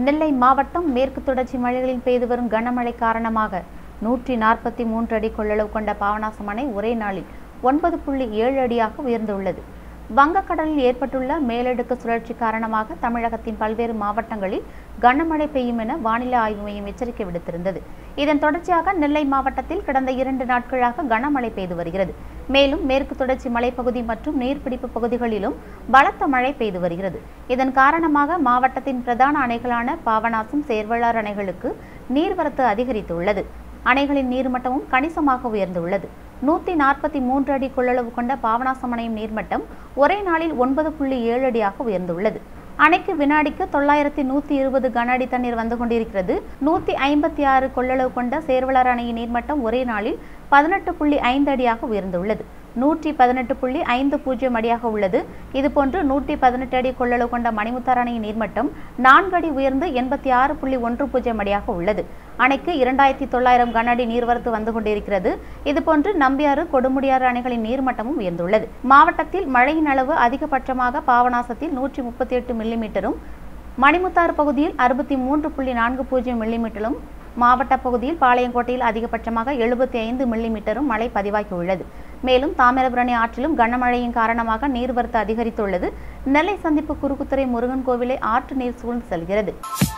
நெல்லை மாவட்டம் மேற்கு தொடர்ச்சி மலைகளில் பெய்து வரும் கனமழை காரணமாக நூற்றி நாற்பத்தி மூன்று அடி கொள்ளளவு கொண்ட பாபநாசம் அணை ஒரே நாளில் ஒன்பது புள்ளி ஏழு அடியாக உயர்ந்துள்ளது வங்கக்கடலில் ஏற்பட்டுள்ள மேலடுக்கு சுழற்சி காரணமாக தமிழகத்தின் பல்வேறு மாவட்டங்களில் கனமழை பெய்யும் என வானிலை ஆய்வு மையம் எச்சரிக்கை விடுத்திருந்தது இதன் தொடர்ச்சியாக நெல்லை மாவட்டத்தில் கடந்த இரண்டு நாட்களாக கனமழை பெய்து வருகிறது மேலும் மேற்கு தொடர்ச்சி மலைப்பகுதி மற்றும் நீர்பிடிப்பு பகுதிகளிலும் பலத்த மழை பெய்து வருகிறது இதன் காரணமாக மாவட்டத்தின் பிரதான அணைகளான பாபநாசம் சேர்வலார் அணைகளுக்கு நீர்வரத்து அதிகரித்துள்ளது அணைகளின் நீர்மட்டமும் கணிசமாக உயர்ந்துள்ளது நூற்றி நாற்பத்தி மூன்று அடி கொள்ளளவு கொண்ட பாபநாசம் அணையின் நீர்மட்டம் ஒரே நாளில் ஒன்பது புள்ளி ஏழு அடியாக உயர்ந்துள்ளது அணைக்கு வினாடிக்கு தொள்ளாயிரத்தி நூற்றி இருபது கன அடி தண்ணீர் வந்து கொண்டிருக்கிறது நூற்றி ஐம்பத்தி ஆறு கொள்ளளவு கொண்ட சேர்வலார் அணையின் நீர்மட்டம் ஒரே நாளில் பதினெட்டு புள்ளி ஐந்து அடியாக உயர்ந்துள்ளது நூற்றி பதினெட்டு புள்ளி ஐந்து பூஜ்ஜியம் அடியாக உள்ளது இதுபோன்று நூற்றி பதினெட்டு அடி கொள்ளளவு கொண்ட மணிமுத்தார் அணையின் நீர்மட்டம் நான்கு அடி உயர்ந்து எண்பத்தி ஆறு புள்ளி ஒன்று பூஜ்ஜியம் அடியாக உள்ளது அணைக்கு இரண்டாயிரத்தி தொள்ளாயிரம் கன அடி நீர்வரத்து வந்து கொண்டிருக்கிறது இதுபோன்று நம்பியாறு கொடுமுடியாறு அணைகளின் நீர்மட்டமும் உயர்ந்துள்ளது மாவட்டத்தில் மழையின் அளவு அதிகபட்சமாக பாவநாசத்தில் நூற்றி முப்பத்தி எட்டு மில்லிமீட்டரும் மணிமுத்தாறு பகுதியில் அறுபத்தி மூன்று புள்ளி நான்கு பூஜ்ஜியம் மில்லிமீட்டரும் மாவட்ட பகுதியில் பாளையங்கோட்டையில் அதிகபட்சமாக எழுபத்தி ஐந்து மில்லிமீட்டரும் மழை பதிவாகியுள்ளது மேலும் தாமிரபரணி ஆற்றிலும் கனமழையின் காரணமாக நீர்வரத்து அதிகரித்துள்ளது நெல்லை சந்திப்பு குறுக்குத்துறை முருகன் கோவிலை ஆற்று நீர் சூழ்ந்து செல்கிறது